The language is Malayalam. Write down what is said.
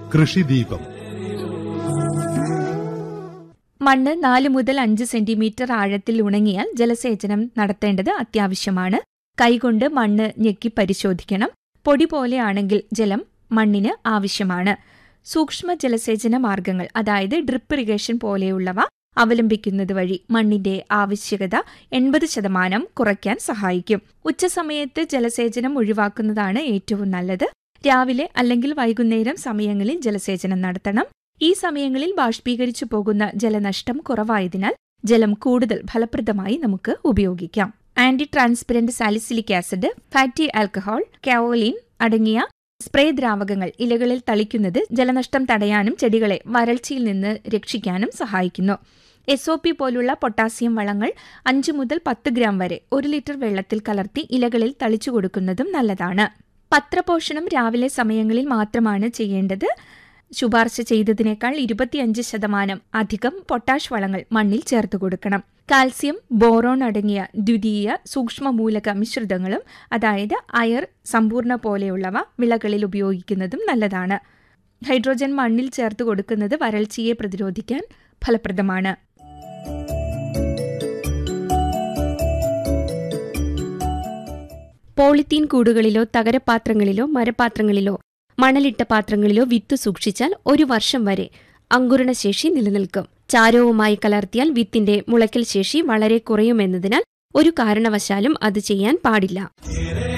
കൃഷിദീപം മണ്ണ് നാല് മുതൽ അഞ്ച് സെന്റിമീറ്റർ ആഴത്തിൽ ഉണങ്ങിയാൽ ജലസേചനം നടത്തേണ്ടത് അത്യാവശ്യമാണ് കൈകൊണ്ട് മണ്ണ് ഞെക്കി പരിശോധിക്കണം പൊടി പോലെയാണെങ്കിൽ ജലം മണ്ണിന് ആവശ്യമാണ് സൂക്ഷ്മ ജലസേചന മാർഗങ്ങൾ അതായത് ഡ്രിപ്പ് ഇറിഗേഷൻ പോലെയുള്ളവ അവലംബിക്കുന്നത് വഴി മണ്ണിന്റെ ആവശ്യകത എൺപത് ശതമാനം കുറയ്ക്കാൻ സഹായിക്കും ഉച്ചസമയത്ത് ജലസേചനം ഒഴിവാക്കുന്നതാണ് ഏറ്റവും നല്ലത് രാവിലെ അല്ലെങ്കിൽ വൈകുന്നേരം സമയങ്ങളിൽ ജലസേചനം നടത്തണം ഈ സമയങ്ങളിൽ ബാഷ്പീകരിച്ചു പോകുന്ന ജലനഷ്ടം കുറവായതിനാൽ ജലം കൂടുതൽ ഫലപ്രദമായി നമുക്ക് ഉപയോഗിക്കാം anti transparent salicylic acid fatty alcohol kaolin അടങ്ങിയ സ്പ്രേ ദ്രാവകങ്ങൾ ഇലകളിൽ തളിക്കുന്നത് ജലനഷ്ടം തടയാനും ചെടികളെ വരൾച്ചയിൽ നിന്ന് രക്ഷിക്കാനും സഹായിക്കുന്നു എസ് ഒ പി പോലുള്ള പൊട്ടാസ്യം വളങ്ങൾ അഞ്ച് മുതൽ പത്ത് ഗ്രാം വരെ ഒരു ലിറ്റർ വെള്ളത്തിൽ കലർത്തി ഇലകളിൽ തളിച്ചു കൊടുക്കുന്നതും നല്ലതാണ് പത്രപോഷണം രാവിലെ സമയങ്ങളിൽ മാത്രമാണ് ചെയ്യേണ്ടത് ശുപാർശ ചെയ്തതിനേക്കാൾ ഇരുപത്തിയഞ്ച് ശതമാനം അധികം പൊട്ടാഷ് വളങ്ങൾ മണ്ണിൽ ചേർത്ത് കൊടുക്കണം കാൽസ്യം ബോറോൺ അടങ്ങിയ ദ്വിതീയ സൂക്ഷ്മമൂലക മിശ്രിതങ്ങളും അതായത് അയർ സമ്പൂർണ്ണ പോലെയുള്ളവ വിളകളിൽ ഉപയോഗിക്കുന്നതും നല്ലതാണ് ഹൈഡ്രോജൻ മണ്ണിൽ ചേർത്ത് കൊടുക്കുന്നത് വരൾച്ചയെ പ്രതിരോധിക്കാൻ ഫലപ്രദമാണ് പോളിത്തീൻ കൂടുകളിലോ തകരപാത്രങ്ങളിലോ മരപാത്രങ്ങളിലോ മണലിട്ട പാത്രങ്ങളിലോ വിത്ത് സൂക്ഷിച്ചാൽ ഒരു വർഷം വരെ അങ്കുരണശേഷി നിലനിൽക്കും ചാരവുമായി കലർത്തിയാൽ വിത്തിന്റെ മുളയ്ക്കൽ ശേഷി വളരെ കുറയുമെന്നതിനാൽ ഒരു കാരണവശാലും അത് ചെയ്യാൻ പാടില്ല